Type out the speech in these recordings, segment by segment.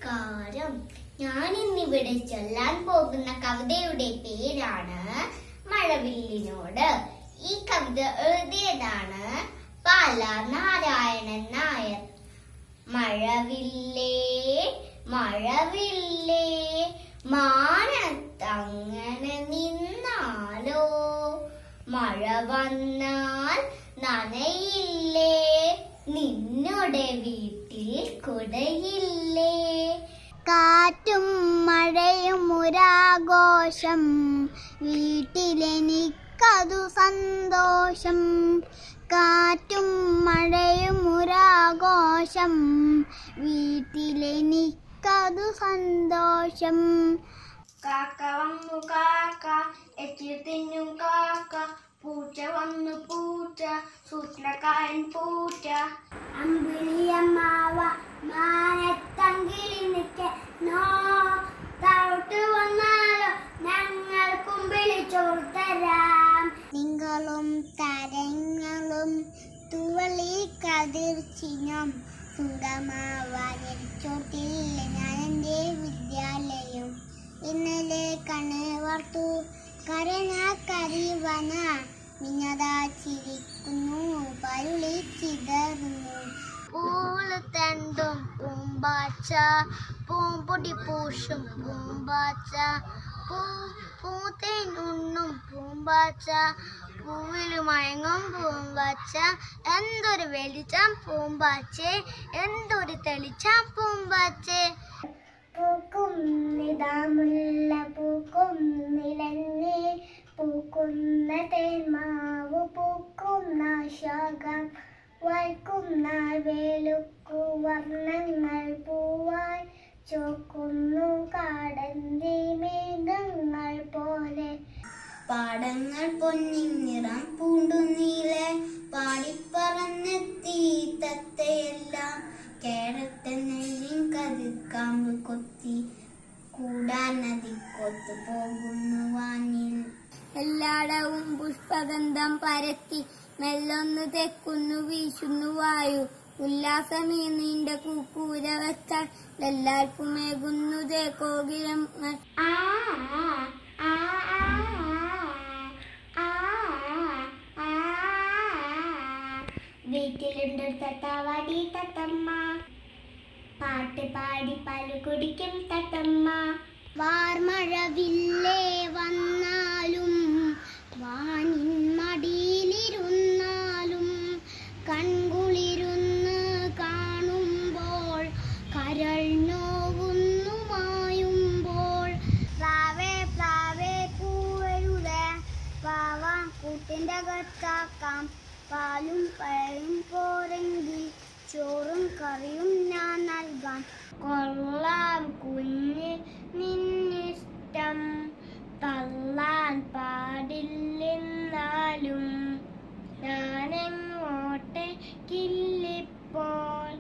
നമസ്കാരം ഞാൻ ഇന്നിവിടെ ചൊല്ലാൻ പോകുന്ന കവിതയുടെ പേരാണ് മഴവില്ലിനോട് ഈ കവിത എഴുതിയതാണ് പാല നാരായണൻ നായർ മഴവില്ലേ മഴവില്ലേ മാനത്തങ്ങനെ നിന്നാലോ മഴ വന്നാൽ നനയില്ലേ നിന്നുടെ വീട്ടിൽ കുടയില്ലേ കാറ്റും മഴയും ഒരാഘോഷം വീട്ടിലെനിക്കതു സന്തോഷം കാറ്റും മഴയും ഒരാഘോഷം വീട്ടിലെനിക്കതു സന്തോഷം കാക്ക വന്നു കാക്ക എച്ചിൽ തിന്നും കാക്ക പൂച്ച വന്നു പൂച്ച സൂത്രക്കാരൻ പൂച്ച അമ്പിളിയമ്മാവ മാനത്തങ്കിളി നിൽക്കെ നോ തവിട്ട് വന്നാലോ ഞങ്ങൾക്കും വിളിച്ചോറ് തരാം നിങ്ങളും തരങ്ങളും തുവളി കതിർച്ചിനും സുഖമാവാനിൽ ചോട്ടില്ല ഞാൻ എൻ്റെ വിദ്യാലയം ഇന്നലെ കണ്ണേവർത്തു കരന കരിവന മിന്നതാ ചിരിക്കുന്നു പരുളി ചിതറുന്നു പൂള് തെണ്ടും പൂമ്പാച്ച പൂമ്പൊടി പൂശും പൂമ്പാച്ച പൂ പൂത്തേൻ ഉണ്ണും പൂമ്പാച്ച പൂവിൽ മയങ്ങും പൂമ്പാച്ച എന്തൊരു വെളിച്ചം പൂമ്പാച്ചേ എന്തൊരു തെളിച്ചം പൂമ്പാച്ചേ പൂക്കും നിതാമുള്ള പൂക്കും നിലങ്ങേ പൂക്കുന്ന തേന്മാവ് പൂക്കുന്ന ശാഖം വായിക്കുന്ന വേലുക്കു വർണ്ണങ്ങൾ പൂവായി ചോക്കുന്നു കാടന്റെ മേഘങ്ങൾ പോലെ പാടങ്ങൾ പൊന്നിൻ നിറം പൂണ്ടു നീലെ പാടിപ്പറന്നെത്തി തത്തയെല്ലാം കേരളത്തെന്നെയും കതിർക്കാമ്പ് കൊത്തി കൂടാൻ നദിക്കൊത്തു പോകുന്നു വാനിൽ എല്ലായിടവും പുഷ്പഗന്ധം പരത്തി മെല്ലൊന്ന് തെക്കുന്നു വീശുന്നു വായു ഉല്ലാസമേ നിന്റെ കൂക്കൂര വെച്ചാൽ എല്ലാവർക്കും മേകുന്നു ദേ കോകിലങ്ങൾ ആ ആ ആ ആ ആ വീട്ടിലുണ്ട് തത്തവാടി തത്തമ്മ പാട്ട് പാടി പാല് കുടിക്കും തത്തമ്മ വാർമഴവില്ലേ വന്നാലും വാനിൻ മടിയിലിരുന്നാലും കൺകുളിരുന്ന് കാണുമ്പോൾ കരൾ നോവുന്നു മായുമ്പോൾ പ്രാവേ പ്രാവേ പൂവരുതേ പാവാ കൂട്ടിൻ്റെ അകത്താക്കാം പാലും പഴയും പോരെങ്കിൽ ചോറും കറിയും ഞാൻ നൽകാം കൊള്ളാം കുഞ്ഞ് നിന്നിഷ്ടം തള്ളാൻ പാടില്ലെന്നാലും ഞാനെങ്ങോട്ടേക്കില്ലിപ്പോൾ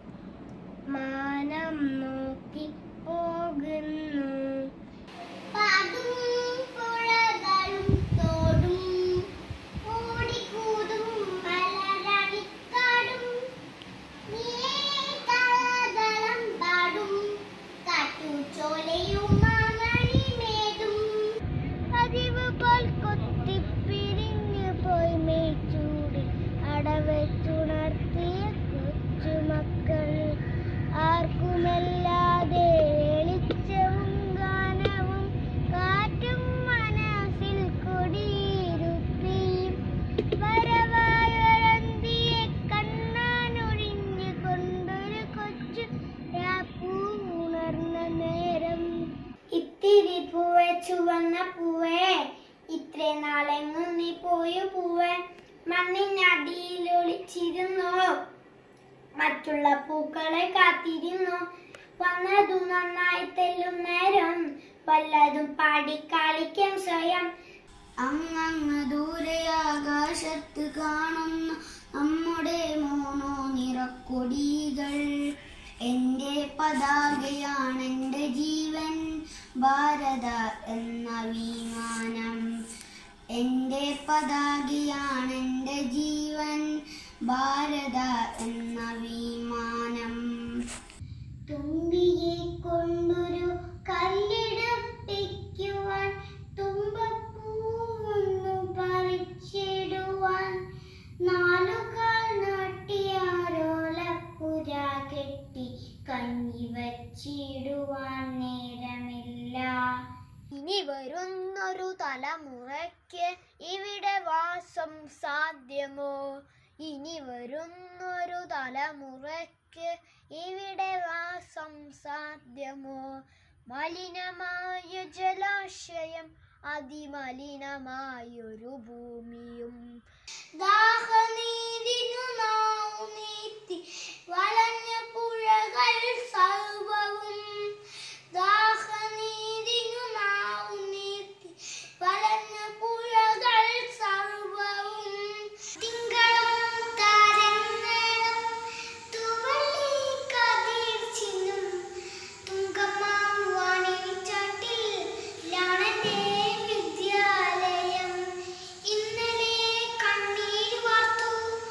മാനം നോക്കി പോകുന്നു പാടും പുഴകളും തോടും ഓടിക്കൂടും മലരണിക്കാടും നീലകളതളം പാടും കാട്ടുചോലയും മാമണിമേടും പതിവ് പോൽ കൊത്തിപ്പിരിഞ്ഞു പോയി മേച്ചൂടി അടവെച്ചുണർത്തിയ കൊച്ചുമക്കൾ ആർക്കുമല്ലാതെ വെളിച്ചവും ഗാനവും കാറ്റും മനസ്സിൽ കൊടിയിരുത്തിയും വരവായൊരന്തിയെ കണ്ണാനൊഴിഞ്ഞു കൊണ്ടൊരു കൊച്ചു രാപ്പൂ ഉണർന്ന നേരം ഇത്തിരി പൂവേ ചുവന്ന പൂവേ ഇത്രേ നാളെങ്ങും നീ പോയ പൂവേ മണ്ണിനടിയിൽ ഒളിച്ചിരുന്നു മറ്റുള്ള പൂക്കളെ കാത്തിരുന്നു വന്നതു നന്നായി തെല്ലും നേരം വല്ലതും പാടിക്കളിക്കും സ്വയം അങ്ങങ്ങ് ദൂരെ ആകാശത്ത് കാണുന്ന നമ്മുടെ മോണോ നിറക്കൊടികൾ എന്റെ പതാകയാണ് എന്റെ ജീവൻ ഭാരത എന്ന വിമാനം എന്റെ പതാകയാണ് എന്റെ ജീവൻ ഭാരത എന്ന വിമാനം തുമ്പിയെ കഞ്ഞി വച്ചിടുവാൻ നേരമില്ല ഇനി വരുന്നൊരു തലമുറയ്ക്ക് ഇവിടെ വാസം സാധ്യമോ ഇനി വരുന്നൊരു തലമുറയ്ക്ക് ഇവിടെ വാസം സാധ്യമോ മലിനമായ ജലാശയം അതിമലിനമായൊരു ഭൂമിയും ദാഹനീരിനു നാവു നീട്ടി വളഞ്ഞ പുഴകൾ സർവവും ദാഹനീരിനു നാവു നീട്ടി വളഞ്ഞ പുഴകൾ സർവവും തിങ്കളും താരങ്ങളും തുവള്ളി കതിർ ചിന്നും തുങ്കമാവാനിൽ ചാട്ടിൽ ലാണന്റെ വിദ്യാലയം ഇന്നലെ കണ്ണീർ വാർത്തു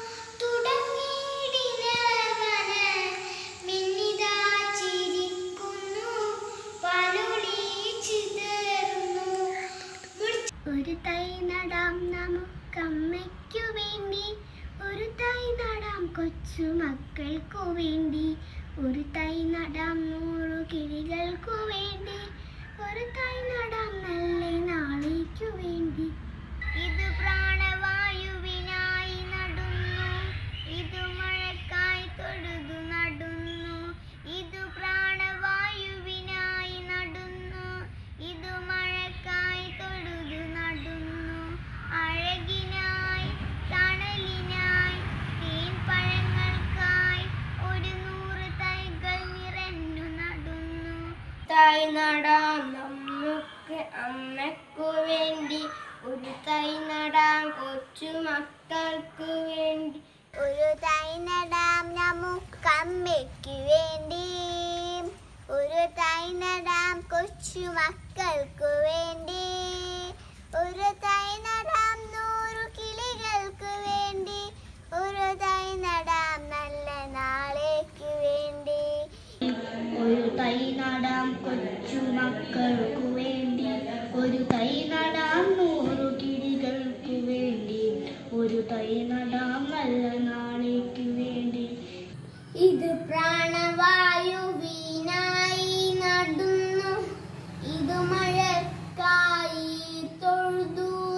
തുടങ്ങിയിടിനവന് മിന്നിതാ ചിരിക്കുന്നു പലുളി ചിതറുന്നു ഒരു തൈ നടാം നമുക്കമ്മയ്ക്കു വേണ്ടി ഒരു തൈ നടാം കൊച്ചു മക്കൾക്കു വേണ്ടി ഒരു തൈ നടാം നൂറു കിളികൾക്കു വേണ്ടി ഒരു തൈ നടാം നല്ല നാളേക്കു വേണ്ടി ഇത് പ്രാണവായുവിനായി നടുന്നു ഇത് മഴക്കായി തൊഴുതു നടുന്നു ഇത് പ്രാണവായുവിനായി നടുന്നു ഇത് മഴക്കായി തൊഴുതു നടുന്നു അഴകിനായി തണലിനായി തേൻപഴങ്ങൾക്കായി ഒരു നൂറ് തൈകൾ നിറഞ്ഞു നടുന്നു തൈ നടാം നമുക്ക് അമ്മയ്ക്കു വേണ്ടി ഒരു തൈ നടാം കൊച്ചു മക്കൾക്കു വേണ്ടി ഒരു തൈ നടാം നമുക്ക് അമ്മയ്ക്ക് വേണ്ടി ഒരു തൈ നടാം കൊച്ചു മക്കൾക്കു വേണ്ടി ഒരു തൈ നടാം നൂറു കിളികൾക്ക് വേണ്ടി ഒരു തൈ നടാം നല്ല നാളേക്ക് വേണ്ടി ഒരു തൈ നടാം കൊച്ചു മക്കൾക്കു വേണ്ടി ഒരു തൈ നടാം നൂറു കിളികൾക്കു വേണ്ടി ഒരു തൈ നടാം നല്ല നാളേക്ക് വേണ്ടി ഇത് പ്രാണവായുവിനായി നടുന്നു ഇത് മഴക്കായി തൊഴുതു